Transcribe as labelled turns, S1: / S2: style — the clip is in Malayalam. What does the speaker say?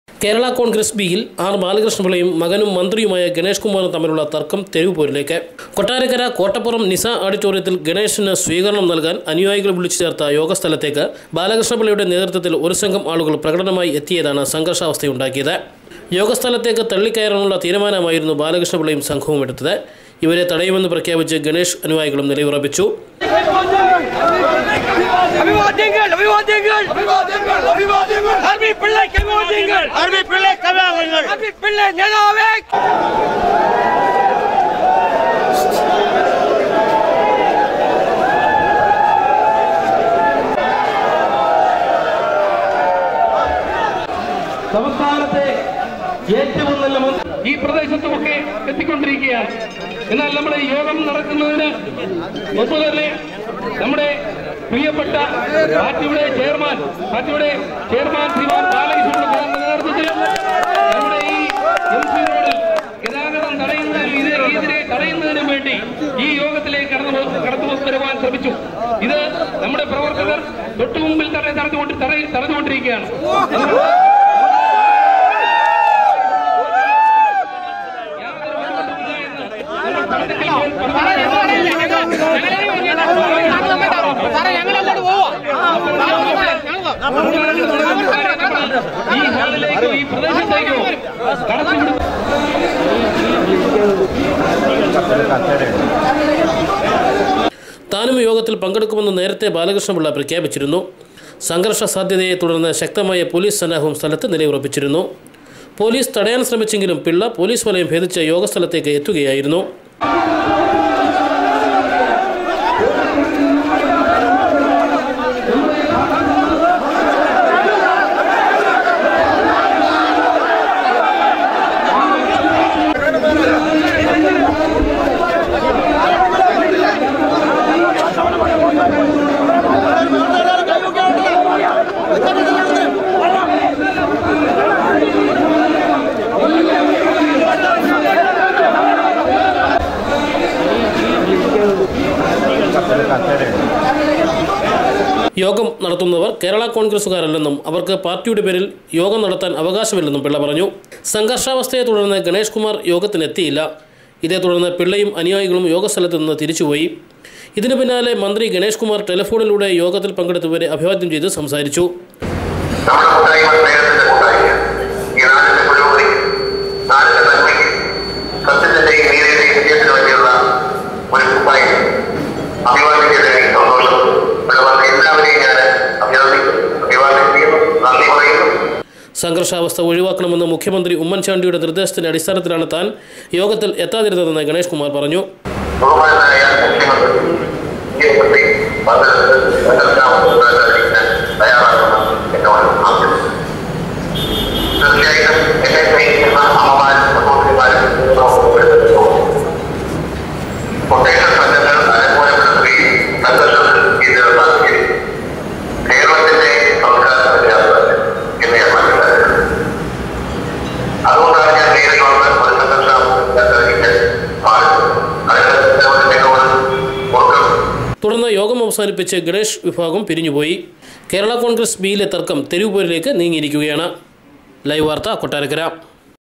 S1: കേരള കോൺഗ്രസ് ബിയിൽ ആർ ബാലകൃഷ്ണപിള്ളയും മകനും മന്ത്രിയുമായ ഗണേഷ് കുമാറും തമ്മിലുള്ള തർക്കം തെരുവുപോരിലേക്ക് കൊട്ടാരക്കര കോട്ടപ്പുറം നിസ ഓഡിറ്റോറിയത്തിൽ ഗണേഷിന് സ്വീകരണം നൽകാൻ അനുയായികൾ വിളിച്ചു ചേർത്ത യോഗസ്ഥലത്തേക്ക് ബാലകൃഷ്ണപിള്ളയുടെ നേതൃത്വത്തിൽ ഒരു സംഘം ആളുകൾ പ്രകടനമായി എത്തിയതാണ് സംഘർഷാവസ്ഥയുണ്ടാക്കിയത് യോഗസ്ഥലത്തേക്ക് തള്ളിക്കയറാനുള്ള തീരുമാനമായിരുന്നു ബാലകൃഷ്ണപിള്ളയും സംഘവും എടുത്തത് ഇവരെ തടയുമെന്ന് പ്രഖ്യാപിച്ച് ഗണേഷ് അനുയായികളും നിലയുറപ്പിച്ചു
S2: അഭിവാദ്യങ്ങൾ അഭിവാദ്യങ്ങൾ
S3: അഭിവാദ്യങ്ങൾ അഭിവാദ്യങ്ങൾ
S2: അർബി പിള്ളയ്ക്ക് അഭിവാദ്യങ്ങൾ
S3: അറബി പിള്ളை കലാപങ്ങൾ
S2: അർബി പിള്ളை നേതാവേ
S4: സംസ്ഥാനത്തെ ഏറ്റവും നല്ല മന്ത്രി ഈ പ്രദേശത്തുമൊക്കെ എത്തിക്കൊണ്ടിരിക്കുകയാണ് എന്നാൽ നമ്മുടെ ഈ യോഗം നടക്കുന്നതിന് മുമ്പ് തന്നെ നമ്മുടെ പ്രിയപ്പെട്ട പാർട്ടിയുടെ ചെയർമാൻ പാർട്ടിയുടെ ചെയർമാൻ ശ്രീമാൻ ബാലകൃഷ്ണന്റെ നേതൃത്വത്തിൽ നമ്മുടെ ഈ എം സി റോഡിൽ ഗതാഗതം തടയുന്നതിനും ഇതിനെ ഇതിനെ തടയുന്നതിനും വേണ്ടി ഈ യോഗത്തിലേക്ക് കടന്നു കടന്നു വരുവാൻ ശ്രമിച്ചു ഇത് നമ്മുടെ പ്രവർത്തകർ തൊട്ടു മുമ്പിൽ തന്നെ തടഞ്ഞുകൊണ്ട് തടയി- തടഞ്ഞുകൊണ്ടിരിക്കുകയാണ് അതുകൊണ്ട് ഈ ഹാളിലേക്കോ ഈ പ്രദേശത്തേക്കോ കടത്തിവിടും
S1: താനും യോഗത്തിൽ പങ്കെടുക്കുമെന്ന് നേരത്തെ ബാലകൃഷ്ണപിള്ള പ്രഖ്യാപിച്ചിരുന്നു സംഘർഷ സാധ്യതയെ തുടർന്ന് ശക്തമായ പോലീസ് സന്നാഹവും സ്ഥലത്ത് നിലയുറപ്പിച്ചിരുന്നു പോലീസ് തടയാൻ ശ്രമിച്ചെങ്കിലും പിള്ള പോലീസ് വലയം ഭേദിച്ച് യോഗസ്ഥലത്തേക്ക് എത്തുകയായിരുന്നു യോഗം നടത്തുന്നവർ കേരള കോൺഗ്രസുകാരല്ലെന്നും അവർക്ക് പാർട്ടിയുടെ പേരിൽ യോഗം നടത്താൻ അവകാശമില്ലെന്നും പിള്ള പറഞ്ഞു സംഘർഷാവസ്ഥയെ തുടർന്ന് ഗണേഷ് കുമാർ യോഗത്തിനെത്തിയില്ല ഇതേ തുടർന്ന് പിള്ളയും അനുയായികളും യോഗസ്ഥലത്ത് നിന്ന് തിരിച്ചുപോയി ഇതിനു പിന്നാലെ മന്ത്രി ഗണേഷ് കുമാർ ടെലിഫോണിലൂടെ യോഗത്തിൽ പങ്കെടുത്തവരെ അഭിവാദ്യം ചെയ്ത് സംസാരിച്ചു
S5: നമ്മുടെ കൂട്ടായ്മ സ്നേഹത്തിന്റെ കൂട്ടായ്മ ഈ നാടിന്റെ പുരോഗതിക്ക് നാടിന്റെ നന്മയ്ക്ക് സത്യത്തിന്റെയും നീതിയുടെയും വിജയത്തിന് വേണ്ടിയുള്ള ഒരു കൂട്ടായ്മ അഭിവാദിക്കുന്നതിൽ എനിക്ക് സന്തോഷം അതുപോലെ എല്ലാവരെയും ഞാൻ അഭിനന്ദിക്കുന്നു അഭിവാദ്യം ചെയ്യുന്നു നന്ദി പറയുന്നു
S1: സംഘർഷാവസ്ഥ ഒഴിവാക്കണമെന്ന് മുഖ്യമന്ത്രി ഉമ്മൻചാണ്ടിയുടെ നിർദ്ദേശത്തിന്റെ അടിസ്ഥാനത്തിലാണ് താൻ യോഗത്തിൽ എത്താതിരുന്നതെന്ന് ഗണേഷ് കുമാർ പറഞ്ഞു
S5: ബഹുമാനായ മുഖ്യമന്ത്രി മുഖ്യമന്ത്രി പങ്കെടുത്ത് പങ്കെടുക്കാൻ തയ്യാറാക്കണം എന്നോട് ആവശ്യം തീർച്ചയായിട്ടും എന്നെ സ്നേഹിക്കുന്ന അമ്മമാരും സഹോദരിമാരും കൊട്ടേഷൻ സംഘങ്ങൾ അനുകൂലപ്പെടുത്തുകയും സംഘർഷത്തിൽ ഇതിൽ നടത്തുകയും കേരളത്തിന്റെ സംസ്കാര വ്യത്യാസമല്ല എന്ന് ഞാൻ മനസ്സിലാക്കുന്നത് അതുകൊണ്ടാണ് ഞാൻ നേരിൽ വന്ന് ഒരു സംഘർഷം പാടുന്നത് അതിന് നിങ്ങളോട് ഓർക്കണം
S1: തുടർന്ന് യോഗം അവസാനിപ്പിച്ച് ഗണേഷ് വിഭാഗം പിരിഞ്ഞുപോയി കേരള കോൺഗ്രസ് ബിയിലെ തർക്കം തെരുവുപോരിലേക്ക് നീങ്ങിയിരിക്കുകയാണ് ലൈവ് വാർത്ത കൊട്ടാരക്കര